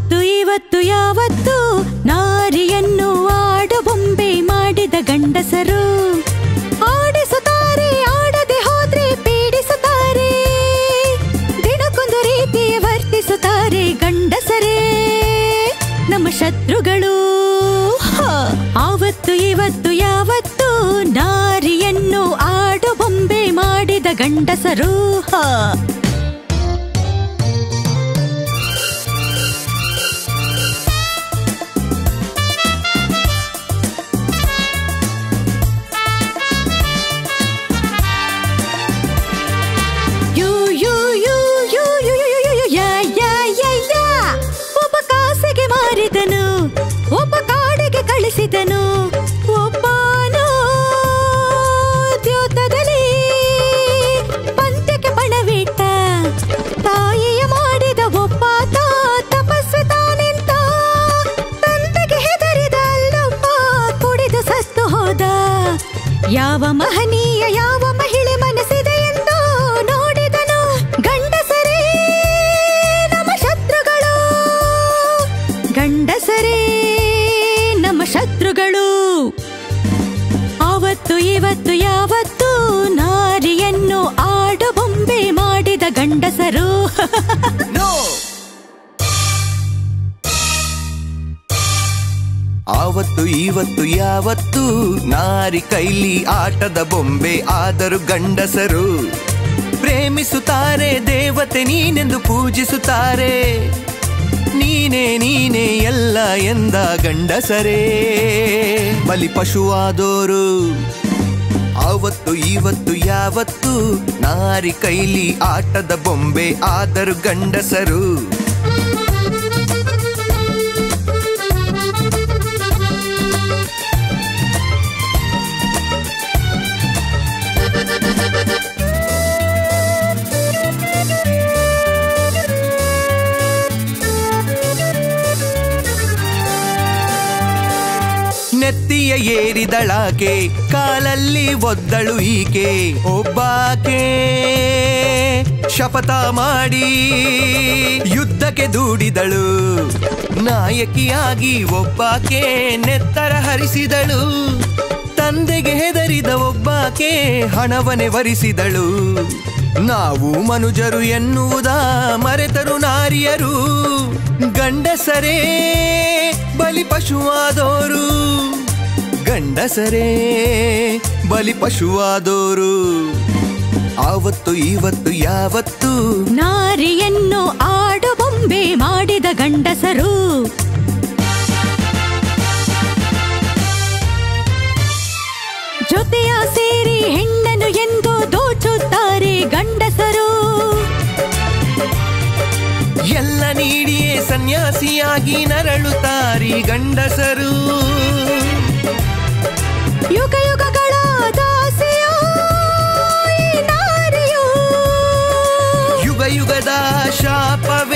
ಆವತ್ತು ಇವತ್ತು ಯಾವತ್ತು ನಾರಿಯನ್ನು ಆಡು ಬೊಂಬೆ ಮಾಡಿದ ಗಂಡಸರು ಆಡಿಸುತ್ತಾರೆ ಆಡದೆ ಹೋದ್ರೆ ಪೀಡಿಸುತ್ತಾರೆ ದಿನಕ್ಕೊಂದು ರೀತಿ ವರ್ತಿಸುತ್ತಾರೆ ಗಂಡಸರೇ ನಮ್ಮ ಶತ್ರುಗಳು ಹ. ಆವತ್ತು ಇವತ್ತು ಯಾವತ್ತು ನಾರಿಯನ್ನು ಆಡು ಬೊಂಬೆ ಮಾಡಿದ ಗಂಡಸರು ಹ ಯು ಯು ಯು ಯು ಯು ಯು ಯು ಯು ಯಾ ಯಾ ಯಾ ಯಾ. ಒಬ್ಬ ಕಾಸಿಗೆ ಮಾರಿದನು ಒಬ್ಬ ಕಾಡಿಗೆ ಕಳಿಸಿದನು ಒಬ್ಬನು ದ್ಯೋತದಲ್ಲಿ ಪಂಚಕ್ಕೆ ಪಣವಿಟ್ಟ ತಾಯಿಯ ಮಾಡಿದ ಒಬ್ಬಾತ ತಪಸ್ವಿ ತಾನೆಂತ ತಂದೆಗೆ ಹೆದರಿದ ಅಲ್ಲಪ್ಪ ಕುಡಿದು ಸತ್ತು ಹೋದ ಯಾವ ಮಹನೀಯ ಯಾವ ಮಹಿಳೆ ಮನಸ್ಸಿದೆ ಎಂದು ನೋಡಿದನು ಗಂಡಸರೇ ನಮ್ಮ ಶತ್ರುಗಳು ಗಂಡಸರೇ ನಮ್ಮ ಶತ್ರುಗಳು ಆವತ್ತು ಇವತ್ತು ಯಾವತ್ತು ನಾರಿಯನ್ನು ಆಡು ಬೊಂಬೆ ಮಾಡಿದ ಗಂಡಸರು ನೋ ಆವತ್ತು ಇವತ್ತು ಯಾವತ್ತು ನಾರಿ ಕೈಲಿ ಆಟದ ಬೊಂಬೆ ಆದರೂ ಗಂಡಸರು ಪ್ರೇಮಿಸುತ್ತಾರೆ ದೇವತೆ ನೀನೆಂದು ಪೂಜಿಸುತ್ತಾರೆ ನೀನೇ ನೀನೇ ಎಲ್ಲ ಎಂದ ಗಂಡಸರೇ ಬಲಿ ಪಶುವಾದೋರು ಆವತ್ತು ಇವತ್ತು ಯಾವತ್ತು ನಾರಿ ಕೈಲಿ ಆಟದ ಬೊಂಬೆ ಆದರೂ ಗಂಡಸರು ನೆತ್ತಿಯ ಏರಿದಳಾಕೆ ಕಾಲಲ್ಲಿ ಒದ್ದಳು ಈಕೆ ಒಬ್ಬಾಕೆ ಶಪಥ ಮಾಡಿ ಯುದ್ಧಕ್ಕೆ ದೂಡಿದಳು ನಾಯಕಿಯಾಗಿ ಒಬ್ಬಾಕೆ ನೆತ್ತರ ಹರಿಸಿದಳು ತಂದೆಗೆ ಹೆದರಿದ ಒಬ್ಬಾಕೆ ಹಣವನೆ ವರಿಸಿದಳು ನಾವು ಮನುಜರು ಎನ್ನುವುದ ಮರೆತರು ನಾರಿಯರು ಗಂಡಸರೇ ಬಲಿ ಪಶುವಾದೋರು ಗಂಡಸರೇ ಬಲಿ ಪಶುವಾದೋರು ಆವತ್ತು ಇವತ್ತು ಯಾವತ್ತು ನಾರಿಯನ್ನು ಆಡು ಬೊಂಬೆ ಮಾಡಿದ ಗಂಡಸರು ಜೊತೆಯ ಸೇರಿ ಹೆಣ್ಣನು ಎಂದು ದೋಚುತ್ತಾರೆ ಗಂಡಸರು ಎಲ್ಲ ನೀಡಿಯೇ ಸನ್ಯಾಸಿಯಾಗಿ ನರಳುತ್ತಾರಿ ಗಂಡಸರು ಯುಗ ಯುಗಗಳ ದಾಸಿಯೋ ಈ ನಾರಿಯೋ ಯುಗ ಯುಗದ ಶಾಪವೇ